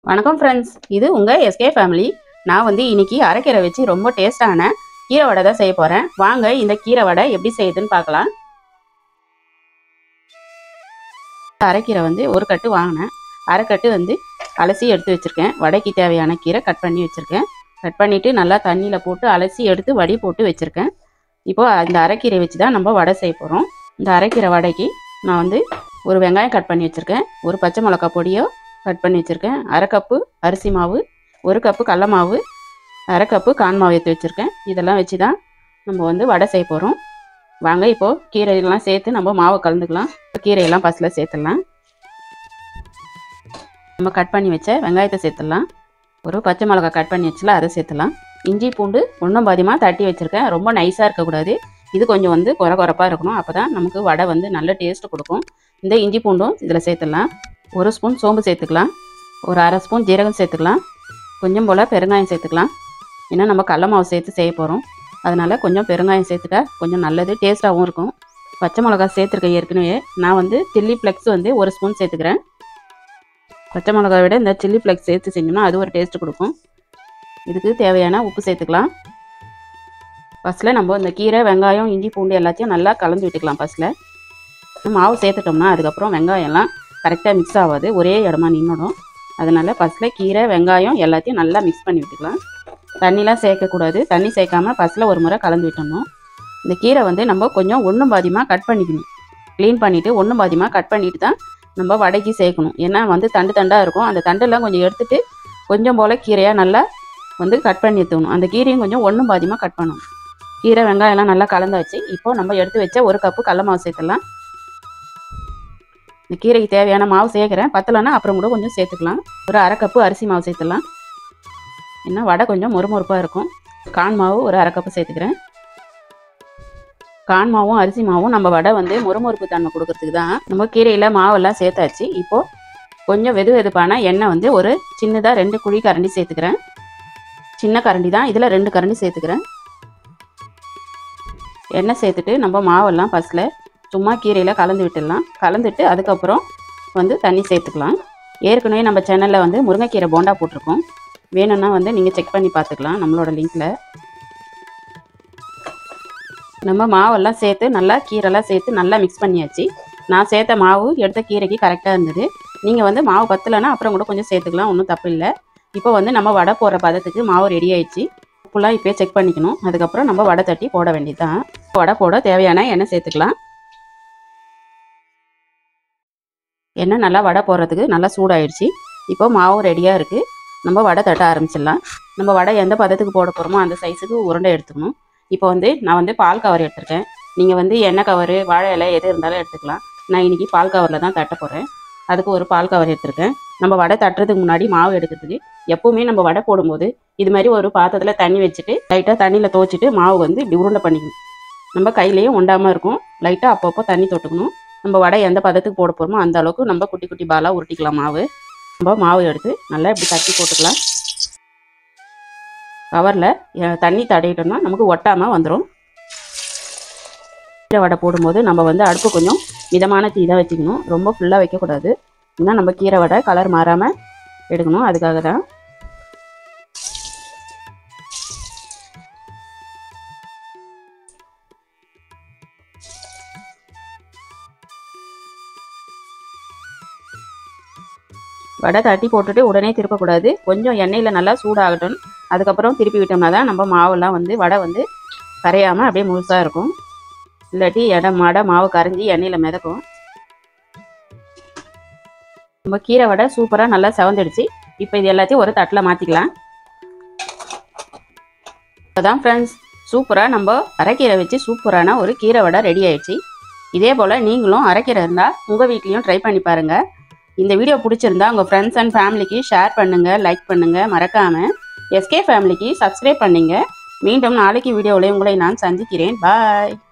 வணக்கம் ஃப்ரெண்ட்ஸ் இது உங்கள் எஸ்கே ஃபேமிலி நான் வந்து இன்னைக்கு அரைக்கீரை வச்சு ரொம்ப டேஸ்டான கீரை வடை தான் செய்ய போகிறேன் வாங்க இந்த கீரை வடை எப்படி செய்யுதுன்னு பார்க்கலாம் அரைக்கீரை வந்து ஒரு கட்டு வாங்கினேன் அரைக்கட்டு வந்து அலசி எடுத்து வச்சுருக்கேன் வடைக்கு தேவையான கீரை கட் பண்ணி வச்சுருக்கேன் கட் பண்ணிவிட்டு நல்லா தண்ணியில் போட்டு அலசி எடுத்து வடி போட்டு வச்சுருக்கேன் இப்போது இந்த அரைக்கீரை வச்சு தான் நம்ம வடை செய்ய போகிறோம் இந்த அரைக்கீரை வடைக்கு நான் வந்து ஒரு வெங்காயம் கட் பண்ணி வச்சுருக்கேன் ஒரு பச்சை மிளகா பொடியோ கட் பண்ணி வச்சுருக்கேன் அரை கப்பு அரிசி மாவு ஒரு கப்பு கடல மாவு அரை கப்பு கான் மாவு எடுத்து வச்சுருக்கேன் இதெல்லாம் வச்சு தான் நம்ம வந்து வடை செய்ய போகிறோம் வாங்க இப்போது கீரையெல்லாம் சேர்த்து நம்ம மாவை கலந்துக்கலாம் கீரையெல்லாம் பஸ்ஸில் சேர்த்துடலாம் நம்ம கட் பண்ணி வச்ச வெங்காயத்தை சேர்த்துடலாம் ஒரு பச்சை மிளகா கட் பண்ணி வச்சுல அதை சேர்த்துலாம் இஞ்சி பூண்டு ஒன்றும் பாதியமாக தட்டி வச்சுருக்கேன் ரொம்ப நைஸாக இருக்கக்கூடாது இது கொஞ்சம் வந்து குறை குறைப்பாக இருக்கணும் அப்போ தான் நமக்கு வடை வந்து நல்ல டேஸ்ட் கொடுக்கும் இந்த இஞ்சி பூண்டும் இதில் சேர்த்துடலாம் ஒரு ஸ்பூன் சோம்பு சேர்த்துக்கலாம் ஒரு அரை ஸ்பூன் ஜீரகம் சேர்த்துக்கலாம் கொஞ்சம் போல் பெருங்காயம் சேர்த்துக்கலாம் ஏன்னா நம்ம கடல மாவு சேர்த்து செய்ய போகிறோம் அதனால் கொஞ்சம் பெருங்காயம் சேர்த்துட்டா கொஞ்சம் நல்லது டேஸ்ட்டாகவும் இருக்கும் பச்சை மிளகா சேர்த்துருக்கேன் ஏற்கனவே நான் வந்து சில்லி ஃப்ளெக்ஸ் வந்து ஒரு ஸ்பூன் சேர்த்துக்கிறேன் பச்சை மிளகாய் விட இந்த சில்லி ஃப்ளெக்ஸ் சேர்த்து செஞ்சோம்னா அது ஒரு டேஸ்ட் கொடுக்கும் இதுக்கு தேவையான உப்பு சேர்த்துக்கலாம் ஃபஸ்ட்டில் நம்ம இந்த கீரை வெங்காயம் இஞ்சி பூண்டு எல்லாத்தையும் நல்லா கலந்து விட்டுக்கலாம் ஃபஸ்ட்டில் மாவு சேர்த்துட்டோம்னா அதுக்கப்புறம் வெங்காயம்லாம் கரெக்டாக மிக்ஸ் ஆகாது ஒரே இடமா நின்றுடும் அதனால் ஃபஸ்ட்டில் கீரை வெங்காயம் எல்லாத்தையும் நல்லா மிக்ஸ் பண்ணி விட்டுக்கலாம் தண்ணிலாம் சேர்க்கக்கூடாது தண்ணி சேர்க்காம ஃபஸ்ட்டில் ஒரு முறை கலந்து விட்டணும் இந்த கீரை வந்து நம்ம கொஞ்சம் ஒன்றும் பாதியமாக கட் பண்ணிக்கணும் க்ளீன் பண்ணிவிட்டு ஒன்றும் பாதியமாக கட் பண்ணிட்டு தான் நம்ம வடைக்கு சேர்க்கணும் ஏன்னா வந்து தண்டு தண்டாக இருக்கும் அந்த தண்டெல்லாம் கொஞ்சம் எடுத்துட்டு கொஞ்சம் போல் கீரையாக நல்லா வந்து கட் பண்ணி எடுத்துக்கணும் அந்த கீரையும் கொஞ்சம் ஒன்றும் பாதியமாக கட் பண்ணணும் கீரை வெங்காயம்லாம் நல்லா கலந்தாச்சு இப்போ நம்ம எடுத்து வச்ச ஒரு கப்பு கடல மாவு சேர்த்துடலாம் இந்த கீரைக்கு தேவையான மாவு சேர்க்குறேன் பத்தலைன்னா அப்புறம் கூட கொஞ்சம் சேர்த்துக்கலாம் ஒரு அரை கப்பு அரிசி மாவு சேர்த்துக்கலாம் ஏன்னா வடை கொஞ்சம் மொறுமொறுப்பாக இருக்கும் கான் மாவு ஒரு அரை கப்பு சேர்த்துக்கிறேன் கான் மாவும் அரிசி மாவும் நம்ம வடை வந்து மொறுமொறுப்பு தன்மை கொடுக்கறதுக்கு தான் நம்ம கீரையில் மாவெல்லாம் சேர்த்தாச்சு இப்போது கொஞ்சம் வெது வெதுப்பான எண்ணெய் வந்து ஒரு சின்னதாக ரெண்டு குழி கரண்டி சேர்த்துக்கிறேன் சின்ன கரண்டி தான் இதில் ரெண்டு கரண்டி சேர்த்துக்கிறேன் எண்ணெய் சேர்த்துட்டு நம்ம மாவெல்லாம் ஃபஸ்ட்டில் சும்மா கீரையில் கலந்து விட்டுடலாம் கலந்துட்டு அதுக்கப்புறம் வந்து தண்ணி சேர்த்துக்கலாம் ஏற்கனவே நம்ம சேனலில் வந்து முருங்கைக்கீரை போண்டா போட்டிருக்கோம் வேணும்னா வந்து நீங்கள் செக் பண்ணி பார்த்துக்கலாம் நம்மளோட லிங்க்கில் நம்ம மாவெல்லாம் சேர்த்து நல்லா கீரைலாம் சேர்த்து நல்லா மிக்ஸ் பண்ணியாச்சு நான் சேர்த்த மாவு எடுத்த கீரைக்கு கரெக்டாக இருந்தது நீங்கள் வந்து மாவு பத்தலைன்னா அப்புறம் கூட கொஞ்சம் சேர்த்துக்கலாம் ஒன்றும் தப்பு இல்லை இப்போ வந்து நம்ம வடை போடுற பதத்துக்கு மாவு ரெடி ஆயிடுச்சு உப்புலாம் இப்போயே செக் பண்ணிக்கணும் அதுக்கப்புறம் நம்ம வடை தட்டி போட வேண்டியதுதான் வடை போட தேவையான எண்ணெய் சேர்த்துக்கலாம் எண்ணெய் நல்லா வடை போடுறதுக்கு நல்லா சூடாயிடுச்சு இப்போ மாவும் ரெடியாக இருக்குது நம்ம வடை தட்ட ஆரம்பிச்சிடலாம் நம்ம வடை எந்த பதத்துக்கு போட போகிறோமோ அந்த சைஸுக்கு உருண்டை எடுத்துக்கணும் இப்போ வந்து நான் வந்து பால் கவர் எடுத்திருக்கேன் நீங்கள் வந்து எண்ணெய் கவர் வாழை இலை எது இருந்தாலும் எடுத்துக்கலாம் நான் இன்றைக்கி பால் கவரில் தான் தட்ட போகிறேன் அதுக்கு ஒரு பால் கவர் எடுத்திருக்கேன் நம்ம வடை தட்டுறதுக்கு முன்னாடி மாவு எடுக்கிறதுக்கு எப்போவுமே நம்ம வடை போடும்போது இது மாதிரி ஒரு பாத்திரத்தில் தண்ணி வச்சுட்டு லைட்டாக தண்ணியில் துவச்சிட்டு மாவு வந்து இப்படி உருண்டை பண்ணிக்கணும் நம்ம கையிலையும் உண்டாமல் இருக்கும் லைட்டாக அப்பப்போ தண்ணி தொட்டுக்கணும் நம்ம வடை எந்த பதத்துக்கு போட போகிறோமோ அந்த அளவுக்கு நம்ம குட்டி குட்டி பாலாக உருட்டிக்கலாம் மாவு நம்ம மாவு எடுத்து நல்லா இப்படி தட்டி போட்டுக்கலாம் கவரில் தண்ணி தடையிட்டோம்னா நமக்கு ஒட்டாமல் வந்துடும் கீரை வடை போடும்போது நம்ம வந்து அடுப்பு கொஞ்சம் மிதமான தீ தான் வச்சுக்கணும் ரொம்ப ஃபுல்லாக வைக்கக்கூடாது இன்னும் நம்ம கீரை வடை கலர் மாறாமல் எடுக்கணும் அதுக்காக தான் வடை தட்டி போட்டுட்டு உடனே திருப்பக்கூடாது கொஞ்சம் எண்ணெயில் நல்லா சூடாகட்டும் அதுக்கப்புறம் திருப்பி விட்டோம்னா தான் நம்ம மாவெல்லாம் வந்து வடை வந்து கரையாமல் அப்படியே முழுசாக இருக்கும் இல்லாட்டி இடம் வடை மாவு கரைஞ்சி எண்ணெயில் மிதக்கும் நம்ம கீரை வடை சூப்பராக நல்லா செவந்துடுச்சு இப்போ இது எல்லாத்தையும் ஒரு தட்டில் மாற்றிக்கலாம் இப்போதான் ஃப்ரெண்ட்ஸ் சூப்பராக நம்ம அரைக்கீரை வச்சு சூப்பரான ஒரு கீரை வடை ரெடி ஆயிடுச்சு இதே போல் நீங்களும் அரைக்கீரை இருந்தால் உங்கள் வீட்லேயும் ட்ரை பண்ணி பாருங்கள் இந்த வீடியோ பிடிச்சிருந்தா உங்கள் ஃப்ரெண்ட்ஸ் அண்ட் ஃபேமிலிக்கு ஷேர் பண்ணுங்கள் லைக் பண்ணுங்கள் மறக்காமல் எஸ்கே ஃபேமிலிக்கு சப்ஸ்கிரைப் பண்ணுங்க மீண்டும் நாளைக்கு வீடியோவில் உங்களை நான் சந்திக்கிறேன் பாய்